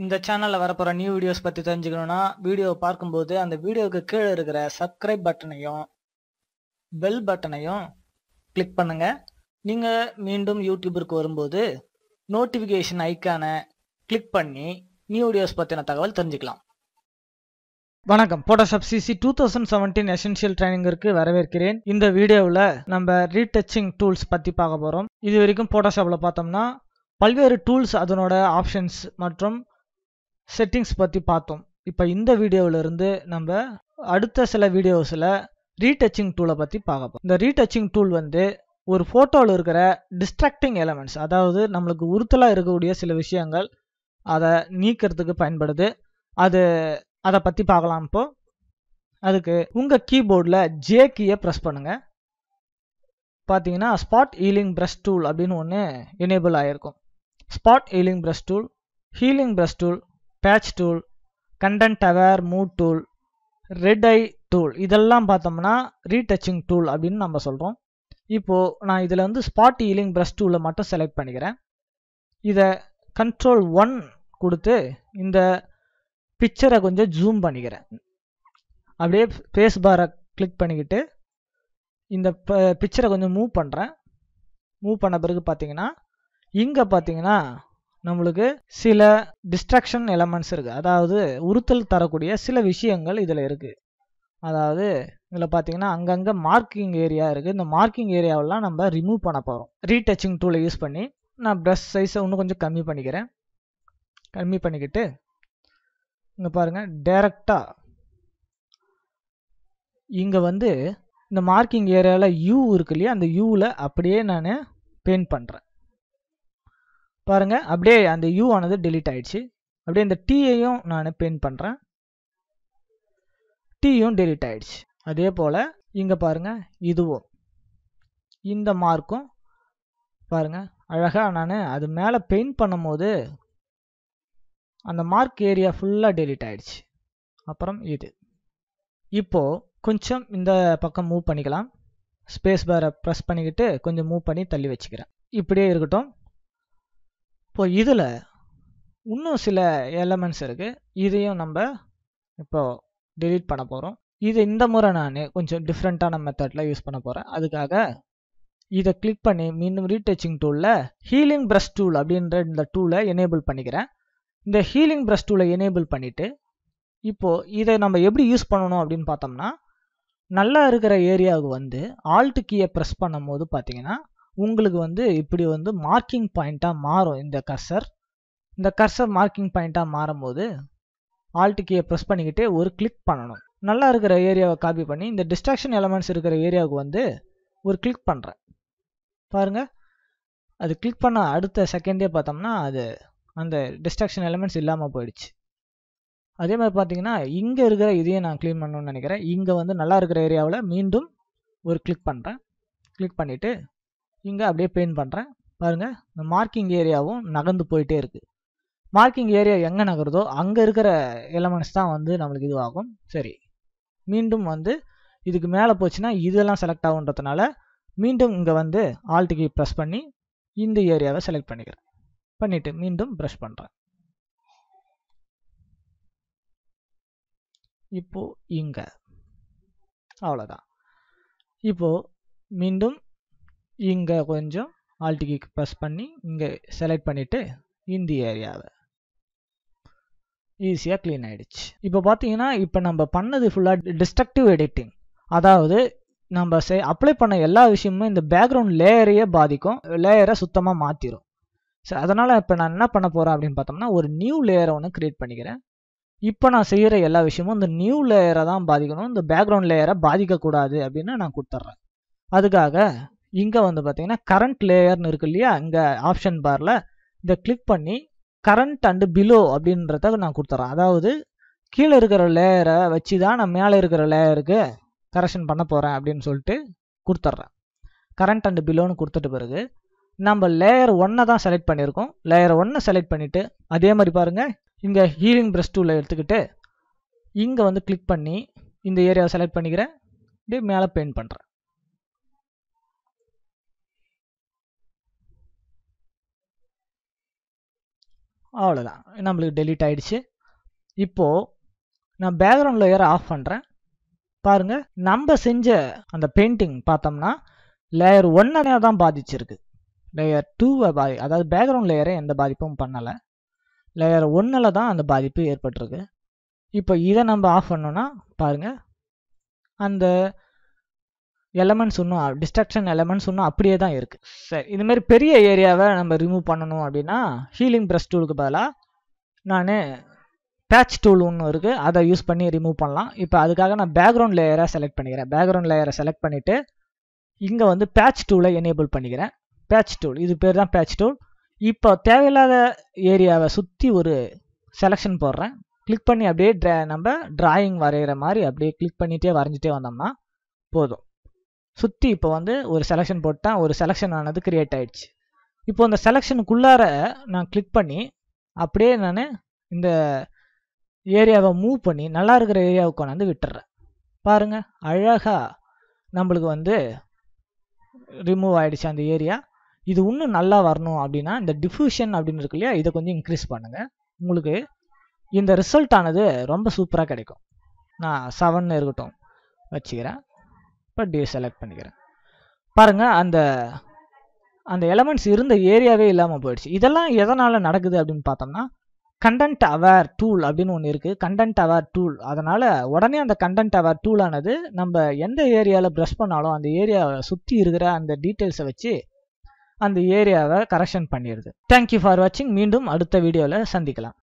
இந்த சேனல்ல வரப்போற நியூ வீடியோஸ் பத்தி தெரிஞ்சுக்கணும்னா வீடியோ பார்க்கும்போது அந்த வீடியோவுக்கு கீழே இருக்கிற சப்ஸ்கிரைப் பட்டனையும் பெல் பட்டனையும் கிளிக் பண்ணுங்க நீங்க மீண்டும் யூடியூபிற்கு வரும்போது நோட்டிபிகேஷன் ஐக்கானை கிளிக் பண்ணி நியூ வீடியோஸ் பத்தின தகவல் தெரிஞ்சுக்கலாம் வணக்கம் Photoshop CC two thousand seventeen essential ட்ரைனிங்கிற்கு வரவேற்கிறேன் இந்த வீடியோவில் நம்ம ரீடச்சிங் டூல்ஸ் பற்றி பார்க்க போகிறோம் இது வரைக்கும் போட்டோஷாப்பில் பார்த்தோம்னா பல்வேறு டூல்ஸ் அதனோட ஆப்ஷன்ஸ் மற்றும் செட்டிங்ஸ் பற்றி பார்த்தோம் இப்போ இந்த வீடியோவில் இருந்து நம்ம அடுத்த சில வீடியோஸில் ரீடச்சிங் டூலை பற்றி பார்க்க போகிறோம் இந்த ரீடச்சிங் டூல் வந்து ஒரு ஃபோட்டோவில் இருக்கிற டிஸ்ட்ராக்டிங் எலமெண்ட்ஸ் அதாவது நம்மளுக்கு உறுத்தலாக இருக்கக்கூடிய சில விஷயங்கள் அதை நீக்கிறதுக்கு பயன்படுது அது அதை பற்றி பார்க்கலாம் இப்போ அதுக்கு உங்கள் கீபோர்டில் ஜே கீயை ப்ரெஸ் பண்ணுங்கள் பார்த்தீங்கன்னா ஸ்பாட் ஹீலிங் ப்ரஷ் டூல் அப்படின்னு ஒன்று எனேபிள் ஆகிருக்கும் spot healing brush tool healing brush tool patch tool content aware move tool red eye tool இதெல்லாம் பார்த்தோம்னா ரீடச்சிங் டூல் அப்படின்னு நம்ம சொல்கிறோம் இப்போது நான் இதில் வந்து ஸ்பாட் ஹீலிங் ப்ரஷ் டூலை மட்டும் செலக்ட் பண்ணிக்கிறேன் இதை கண்ட்ரோல் ஒன் கொடுத்து இந்த பிக்சரை கொஞ்சம் ஜூம் பண்ணிக்கிறேன் அப்படியே ஃபேஸ் பாரை கிளிக் பண்ணிக்கிட்டு இந்த பிக்சரை கொஞ்சம் மூவ் பண்ணுறேன் மூவ் பண்ண பிறகு பார்த்தீங்கன்னா இங்கே பார்த்தீங்கன்னா நம்மளுக்கு சில டிஸ்ட்ராக்ஷன் எலமெண்ட்ஸ் இருக்குது அதாவது உறுத்தல் தரக்கூடிய சில விஷயங்கள் இதில் இருக்குது அதாவது இதில் பார்த்தீங்கன்னா அங்கங்கே மார்க்கிங் ஏரியா இருக்குது இந்த மார்க்கிங் ஏரியாவெல்லாம் நம்ம ரிமூவ் பண்ண போகிறோம் ரீடச்சிங் டூலை யூஸ் பண்ணி நான் ப்ரஷ் சைஸை இன்னும் கொஞ்சம் கம்மி பண்ணிக்கிறேன் கம்மி பண்ணிக்கிட்டு இங்கே பாருங்கள் டைரக்டாக இங்கே வந்து இந்த மார்க்கிங் ஏரியாவில் யூ இருக்கு இல்லையா அந்த யூவில் அப்படியே நான் பெயிண்ட் பண்ணுறேன் பாருங்கள் அப்படியே அந்த யூ ஆனது டெலீட் ஆயிடுச்சு அப்படியே இந்த டீயையும் நான் பெயிண்ட் பண்ணுறேன் டீயும் டெலீட் ஆயிடுச்சு அதே போல் இங்கே பாருங்கள் இதுவும் இந்த மார்க்கும் பாருங்கள் அழகாக நான் அது மேலே பெயிண்ட் பண்ணும்போது அந்த மார்க் ஏரியா ஃபுல்லாக டெலீட் ஆயிடுச்சு அப்புறம் இது இப்போது கொஞ்சம் இந்த பக்கம் மூவ் பண்ணிக்கலாம் ஸ்பேஸ் பாரை ப்ரெஸ் பண்ணிக்கிட்டு கொஞ்சம் மூவ் பண்ணி தள்ளி வச்சுக்கிறேன் இப்படியே இருக்கட்டும் இப்போ இதில் இன்னும் சில எலமெண்ட்ஸ் இருக்குது இதையும் நம்ம இப்போ டெலீட் பண்ண போகிறோம் இது இந்த முறை நான் கொஞ்சம் டிஃப்ரெண்ட்டான மெத்தடில் யூஸ் பண்ண போகிறேன் அதுக்காக இதை கிளிக் பண்ணி மீண்டும் ரீடச்சிங் டூலில் ஹீலிங் ப்ரஷ் டூல் அப்படின்ற இந்த டூலை எனேபிள் பண்ணிக்கிறேன் இந்த ஹீலிங் ப்ரஷ் டூலை எனேபிள் பண்ணிவிட்டு இப்போது இதை நம்ம எப்படி யூஸ் பண்ணணும் அப்படின்னு பார்த்தோம்னா நல்லா இருக்கிற ஏரியாவுக்கு வந்து ஆல்ட் கீயை ப்ரெஸ் பண்ணும்போது பார்த்தீங்கன்னா உங்களுக்கு வந்து இப்படி வந்து மார்க்கிங் பாயிண்ட்டாக மாறும் இந்த கர்சர் இந்த கர்சர் மார்க்கிங் பாயிண்ட்டாக மாறும்போது ஆல்ட் கீயை ப்ரெஸ் பண்ணிக்கிட்டே ஒரு கிளிக் பண்ணணும் நல்லா இருக்கிற ஏரியாவை காப்பி பண்ணி இந்த டிஸ்ட்ராக்ஷன் எலமெண்ட்ஸ் இருக்கிற ஏரியாவுக்கு வந்து ஒரு கிளிக் பண்ணுறேன் பாருங்கள் அது கிளிக் பண்ண அடுத்த செகண்டே பார்த்தோம்னா அது அந்த டிஸ்ட்ராக்ஷன் எலமெண்ட்ஸ் இல்லாமல் போயிடுச்சு அதே மாதிரி பார்த்தீங்கன்னா இங்கே இருக்கிற இதையும் நான் க்ளீன் பண்ணணும்னு நினைக்கிறேன் இங்கே வந்து நல்லா இருக்கிற ஏரியாவில் மீண்டும் ஒரு கிளிக் பண்ணுறேன் கிளிக் பண்ணிவிட்டு இங்கே அப்படியே பெயிண்ட் பண்ணுறேன் பாருங்கள் இந்த மார்க்கிங் ஏரியாவும் நகர்ந்து போயிட்டே இருக்குது மார்க்கிங் ஏரியா எங்கே நகருதோ அங்கே இருக்கிற எலமெண்ட்ஸ் தான் வந்து நம்மளுக்கு இதுவாகும் சரி மீண்டும் வந்து இதுக்கு மேலே போச்சுன்னா இதெல்லாம் செலக்ட் ஆகுன்றதுனால மீண்டும் இங்கே வந்து ஆல்ட்டுக்கு ப்ரெஸ் பண்ணி இந்த ஏரியாவை செலக்ட் பண்ணிக்கிறேன் பண்ணிவிட்டு மீண்டும் ப்ரெஷ் பண்ணுறேன் இப்போ இங்கே அவ்வளோதான் இப்போது மீண்டும் இங்கே கொஞ்சம் ஆல்டிக்கு ப்ரெஸ் பண்ணி இங்கே செலக்ட் பண்ணிவிட்டு இந்த ஏரியாவை ஈஸியாக க்ளீன் ஆகிடுச்சு இப்போ பார்த்தீங்கன்னா இப்போ நம்ம பண்ணது ஃபுல்லாக டிஸ்ட்ரக்டிவ் எடிட்டிங் அதாவது நம்ம சே அப்ளை பண்ண எல்லா விஷயமும் இந்த பேக்ரவுண்ட் லேயரையே பாதிக்கும் லேயரை சுத்தமாக மாற்றிடும் ஸோ அதனால் இப்போ நான் என்ன பண்ண போகிறேன் அப்படின்னு பார்த்தோம்னா ஒரு நியூ லேயரை ஒன்று க்ரியேட் பண்ணிக்கிறேன் இப்போ நான் செய்கிற எல்லா விஷயமும் இந்த நியூ லேயரை தான் பாதிக்கணும் இந்த பேக்ரவுண்ட் லேயரை பாதிக்கக்கூடாது அப்படின்னு நான் கொடுத்துட்றேன் அதுக்காக இங்கே வந்து பார்த்தீங்கன்னா கரண்ட் லேயர்னு இருக்கு இல்லையா இங்கே ஆப்ஷன் பாரில் இதை கிளிக் பண்ணி கரண்ட் அண்டு பிலோ அப்படின்றத நான் கொடுத்துட்றேன் அதாவது கீழே இருக்கிற லேயரை வச்சு தான் நான் மேலே இருக்கிற லேயருக்கு கரெக்ஷன் பண்ண போகிறேன் அப்படின்னு சொல்லிட்டு கொடுத்துட்றேன் கரண்ட் அண்டு பிலோன்னு கொடுத்துட்ட பிறகு நம்ம லேயர் ஒன்னை தான் செலக்ட் பண்ணியிருக்கோம் லேயர் ஒன்னை செலக்ட் பண்ணிவிட்டு அதே மாதிரி பாருங்கள் இங்கே ஹீலிங் ப்ரஷ் டூலை எடுத்துக்கிட்டு இங்கே வந்து கிளிக் பண்ணி இந்த ஏரியாவை செலக்ட் பண்ணிக்கிறேன் இப்படியே மேலே பெயிண்ட் பண்ணுறேன் அவ்வளோதான் நம்மளுக்கு டெலீட் ஆயிடுச்சு இப்போது நான் பேக்ரவுண்ட் லேயரை ஆஃப் பண்ணுறேன் பாருங்கள் நம்ம செஞ்ச அந்த பெயிண்டிங் பார்த்தோம்னா லேயர் ஒன்னை தான் பாதிச்சிருக்கு லேயர் டூவை பாதி அதாவது பேக்ரவுண்ட் லேயரை எந்த பாதிப்பும் பண்ணலை லேயர் ஒன்னில் தான் அந்த பாதிப்பு ஏற்பட்டிருக்கு இப்போ இதை நம்ம ஆஃப் பண்ணோன்னா பாருங்கள் அந்த எலமெண்ட்ஸ் இன்னும் டிஸ்ட்ரக்ஷன் எலமெண்ட்ஸ் இன்னும் அப்படியே தான் இருக்குது சரி இதுமாரி பெரிய ஏரியாவை நம்ம ரிமூவ் பண்ணணும் அப்படின்னா ஹீலிங் ப்ரஷ் டூலுக்கு பதிலாக நான் பேட்ச் டூல் ஒன்று இருக்குது அதை யூஸ் பண்ணி ரிமூவ் பண்ணலாம் இப்போ அதுக்காக நான் பேக்ரவுண்ட் லேயரை செலக்ட் பண்ணிக்கிறேன் பேக்ரவுண்ட் லேயரை செலக்ட் பண்ணிவிட்டு இங்கே வந்து பேட்ச் டூலை எனேபிள் பண்ணிக்கிறேன் பேட்ச் டூல் இது பேர் தான் பேட்ச் டூல் இப்போ தேவையில்லாத ஏரியாவை சுற்றி ஒரு செலெக்ஷன் போடுறேன் கிளிக் பண்ணி அப்படியே ட்ரா நம்ம டிராயிங் வரைகிற மாதிரி அப்படியே கிளிக் பண்ணிகிட்டே வரைஞ்சிட்டே வந்தோம்னா போதும் சுற்றி இப்போ வந்து ஒரு செலெக்ஷன் போட்டால் ஒரு செலெக்ஷன் ஆனது கிரியேட் ஆயிடுச்சு இப்போ அந்த செலெக்ஷனுக்குள்ளார நான் கிளிக் பண்ணி அப்படியே நான் இந்த ஏரியாவை மூவ் பண்ணி நல்லா இருக்கிற ஏரியாவுக்கு கொண்டாந்து விட்டுறேன் பாருங்கள் அழகாக நம்மளுக்கு வந்து ரிமூவ் ஆகிடுச்சு அந்த ஏரியா இது இன்னும் நல்லா வரணும் அப்படின்னா இந்த டிஃப்யூஷன் அப்படின்னு இருக்கு இல்லையா இதை கொஞ்சம் இன்க்ரீஸ் பண்ணுங்கள் உங்களுக்கு இந்த ரிசல்ட் ஆனது ரொம்ப சூப்பராக கிடைக்கும் நான் செவன் இருக்கட்டும் வச்சுக்கிறேன் இப்போ டி செலக்ட் பண்ணிக்கிறேன் பாருங்கள் அந்த அந்த எலமெண்ட்ஸ் இருந்த ஏரியாவே இல்லாமல் போயிடுச்சு இதெல்லாம் எதனால் நடக்குது அப்படின்னு பார்த்தோம்னா கண்டென்ட் அவேர் டூல் அப்படின்னு ஒன்று இருக்குது கண்டென்ட் அவேர் டூல் அதனால் உடனே அந்த கண்டென்ட் அவேர் டூலானது நம்ம எந்த ஏரியாவில் ப்ரெஷ் பண்ணாலும் அந்த ஏரியாவை சுற்றி இருக்கிற அந்த டீட்டெயில்ஸை வச்சு அந்த ஏரியாவை கரெக்ஷன் பண்ணிடுது தேங்க்யூ ஃபார் வாட்சிங் மீண்டும் அடுத்த வீடியோவில் சந்திக்கலாம்